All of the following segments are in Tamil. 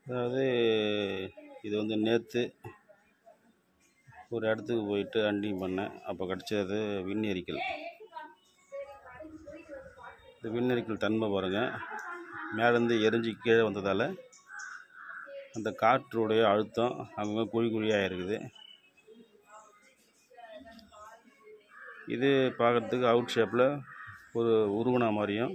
அதாவது இது வந்து நேற்று ஒரு இடத்துக்கு போயிட்டு ஹண்டிங் பண்ணேன் அப்போ கிடச்சது விண்ணெரிக்கல் இந்த விண்ணெரிக்கல் தன்மை பாருங்கள் மேலேருந்து எரிஞ்சு கீழே வந்ததால் அந்த காற்றுடைய அழுத்தம் அங்கங்கே குழி குழியாக இருக்குது இது பார்க்குறதுக்கு அவுட் ஷேப்பில் ஒரு உருவனா மாதிரியும்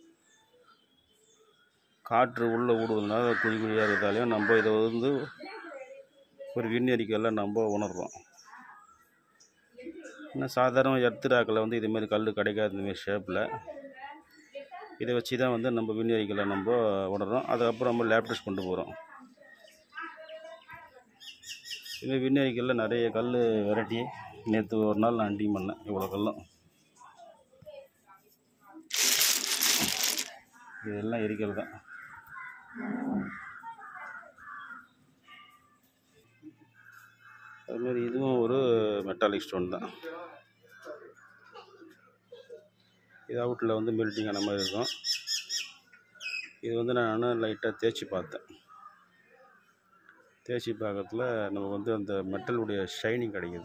காற்று உள்ளே ஊடுவதனால குழி குழியாக இருக்கிறதாலையும் நம்ம இதை வந்து ஒரு விண்ணெரிக்கல்ல நம்ம உணர்றோம் இன்னும் சாதாரண எர்த்து ராக்கில் வந்து இதுமாரி கல் கிடைக்காது இந்தமாரி ஷேப்பில் இதை வச்சு தான் வந்து நம்ம விண்ணெரிக்கலை நம்ம உணர்றோம் அதுக்கப்புறம் நம்ம லேப் டெஸ்ட் கொண்டு போகிறோம் இதுமாரி விண்ணெரிக்கல்ல நிறைய கல் வெரைட்டி நேற்று ஒரு நாள் நான் ஹண்டிங் பண்ணேன் இவ்வளோ கல்லும் இதெல்லாம் எரிக்கல் தான் அதுமாரி இதுவும் ஒரு மெட்டாலிக் ஸ்டோன் தான் இது அவுட்டில் வந்து மெல்ட்டிங் ஆன மாதிரி இருக்கும் இது வந்து நான் லைட்டாக தேய்ச்சி பார்த்தேன் தேய்ச்சி பார்க்கறதுல நமக்கு வந்து அந்த மெட்டலுடைய ஷைனிங் கிடைக்குது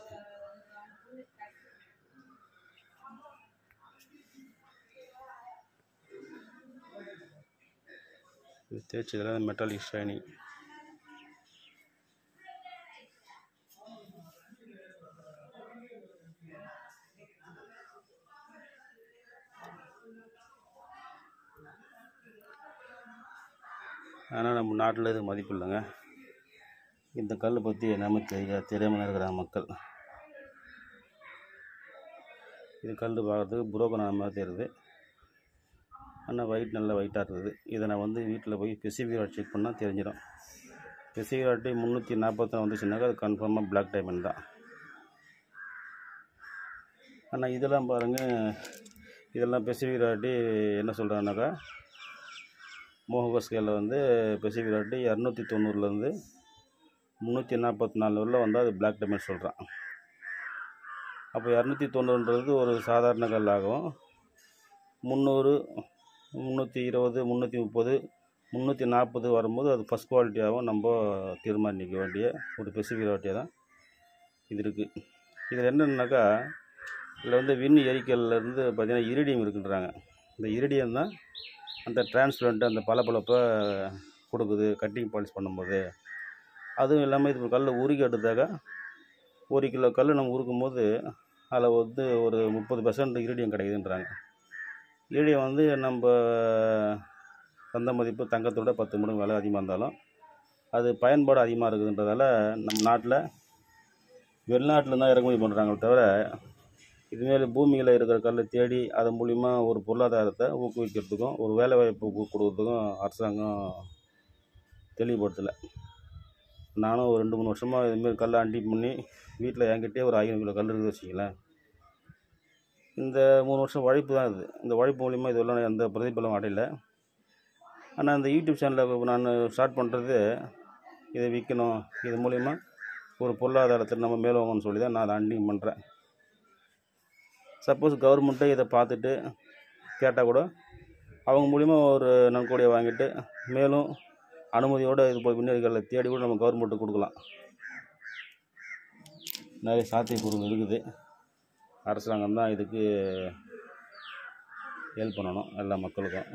இது தேய்ச்சதில் மெட்டாலிக் ஷைனிங் ஆனால் நம்ம நாட்டில் இது மதிப்பு இல்லைங்க இந்த கல்லை பற்றி என்னமே தெரிய தெரியாமல் இருக்கிறாங்க மக்கள் இது கல் பார்க்குறதுக்கு புரோக்கன் ஆன மாதிரி தெரியுது ஆனால் ஒயிட் நல்ல ஒயிட்டாக இருக்குது இதை நான் வந்து வீட்டில் போய் ஸ்பெசிஃபிக் செக் பண்ணால் தெரிஞ்சிடும் ஸ்பெசிஃபிக் முந்நூற்றி நாற்பத்தி வந்துச்சுனாக்கா அது கன்ஃபார்மாக பிளாக் டைமண்ட் தான் ஆனால் இதெல்லாம் பாருங்கள் இதெல்லாம் ஸ்பெசிஃபிக் என்ன சொல்கிறாங்கனாக்கா மோகக ஸ்கேலில் வந்து ஸ்பெசிஃபிக் இரநூத்தி தொண்ணூறுலேருந்து முந்நூற்றி நாற்பத்தி நாலு உள்ள வந்தால் அது பிளாக் டைமண்ட் சொல்கிறான் அப்போ இரநூத்தி தொண்ணூறுன்றது ஒரு சாதாரண கல் ஆகும் முந்நூறு முந்நூற்றி இருபது முந்நூற்றி முப்பது முந்நூற்றி நாற்பது வரும்போது அது ஃபஸ்ட் குவாலிட்டியாகவும் நம்ம தீர்மானிக்க வேண்டிய ஒரு ஸ்பெசிஃபிக் தான் இது இருக்குது இதில் என்னென்னாக்கா இதில் வந்து விண் எரிக்கல்லேருந்து பார்த்திங்கன்னா இரிடியம் இருக்குன்றாங்க இந்த இரிடியம் தான் அந்த டிரான்ஸ்பரண்ட் அந்த பளபளப்பை கொடுக்குது கட்டிங் பாலிஷ் பண்ணும்போது அதுவும் இல்லாமல் இது கல் உருக்கி எடுத்தாக்கா ஒரு கிலோ கல் நம்ம உருக்கும் போது அதில் வந்து ஒரு முப்பது பர்சன்ட் இரிடியம் கிடைக்குதுன்றாங்க இரிடியம் வந்து நம்ம சந்த மதிப்பு தங்கத்தோட பத்து மடங்கு விலை அதிகமாக இருந்தாலும் அது பயன்பாடு அதிகமாக இருக்குதுன்றதால நம்ம நாட்டில் வெளிநாட்டில் தான் இறக்குமதி பண்ணுறாங்களே தவிர இதுமாரி பூமியில் இருக்கிற கல்லை தேடி அதன் மூலிமா ஒரு பொருளாதாரத்தை ஊக்குவிக்கிறதுக்கும் ஒரு வேலைவாய்ப்பு கொடுக்கறதுக்கும் அரசாங்கம் தெளிவுபடுத்தலை நானும் ஒரு ரெண்டு மூணு வருஷமாக இதுமாரி கல்லை அண்டி பண்ணி வீட்டில் என்கிட்டயே ஒரு ஐநூறு கிலோ கல் இருக்குது வச்சிங்களேன் இந்த மூணு வருஷம் உழைப்பு தான் இது இந்த உழைப்பு மூலிமா இதெல்லாம் எந்த பிரதிபலம் அடையல ஆனால் இந்த யூடியூப் சேனலில் நான் ஸ்டார்ட் பண்ணுறது இதை விற்கணும் இது மூலிமா ஒரு பொருளாதாரத்தை நம்ம மேலோங்கன்னு சொல்லி தான் நான் அதை அண்டிங் பண்ணுறேன் சப்போஸ் கவர்மெண்ட்டே இதை பார்த்துட்டு கேட்டால் கூட அவங்க மூலிமா ஒரு நன்கொடையை வாங்கிட்டு மேலும் அனுமதியோடு இது போல் விண்ணேறிகளை தேடி கூட நம்ம கவர்மெண்ட்டுக்கு கொடுக்கலாம் நிறைய சாத்தியக்கூறுகள் இருக்குது அரசாங்கம் தான் இதுக்கு ஹெல்ப் பண்ணணும் எல்லா மக்களுக்கும்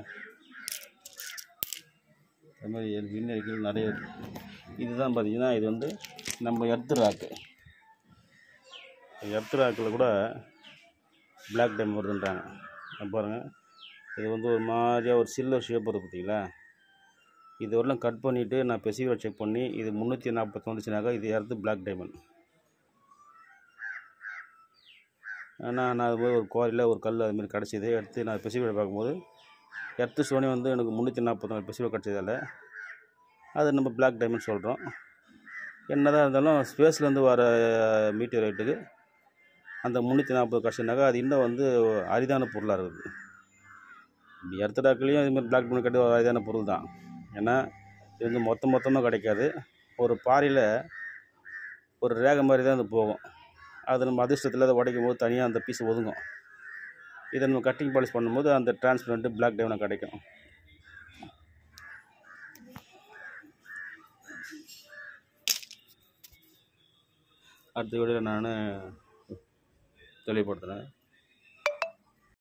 அது மாதிரி விண்ணறிக்கைகள் நிறைய இதுதான் பார்த்திங்கன்னா இது வந்து நம்ம எர்த்து ராக்கு எர்த்து ராக்கில் கூட பிளாக் டைம் வருதுன்றாங்க பாருங்கள் இது வந்து ஒரு மாதிரியாக ஒரு சில்வர் ஷேப் வருது பார்த்தீங்களா இது வரலாம் கட் பண்ணிவிட்டு நான் ஸ்பெசிஃபிக்காக செக் பண்ணி இது முந்நூற்றி நாற்பத்தி வந்துச்சுனாக்கா இது யாரது பிளாக் டைமண்ட் ஆனால் நான் அது போய் ஒரு குவாரியில் ஒரு கல் அதுமாரி கிடச்சிது எடுத்து நான் ஸ்பெசிஃபிக்காக பார்க்கும்போது எர்த்து சோனி வந்து எனக்கு முந்நூற்றி நாற்பத்தி நாலு ஸ்பெசிஃபிக்காக கிடச்சதால அது நம்ம பிளாக் டைமண்ட் சொல்கிறோம் என்னதான் இருந்தாலும் ஸ்பேஸ்லேருந்து வர மீட்டர் ரேட்டுக்கு அந்த முந்நூற்றி நாற்பது கிடச்சினாக்கா அது இன்னும் வந்து அரிதான பொருளாக இருக்குது இப்படி எர்த்தடாக்குலேயும் இதுமாதிரி பிளாக் டைமண்ட் கிடையாது ஒரு அரிதான பொருள் தான் ஏன்னா இது வந்து மொத்த மொத்தமாக கிடைக்காது ஒரு பாறையில் ஒரு ரேகை மாதிரி தான் அது போகும் அது நம்ம அதிர்ஷ்டத்தில் அதை உடைக்கும் போது தனியாக அந்த பீஸ் ஒதுங்கும் இதை நம்ம கட்டிங் பாலிஷ் பண்ணும்போது அந்த டிரான்ஸ்பரண்ட்டு பிளாக் டைமண்ட் கிடைக்கும் அடுத்த வீடியோவில் நான் தெளிவுபடுத்துகிறேன்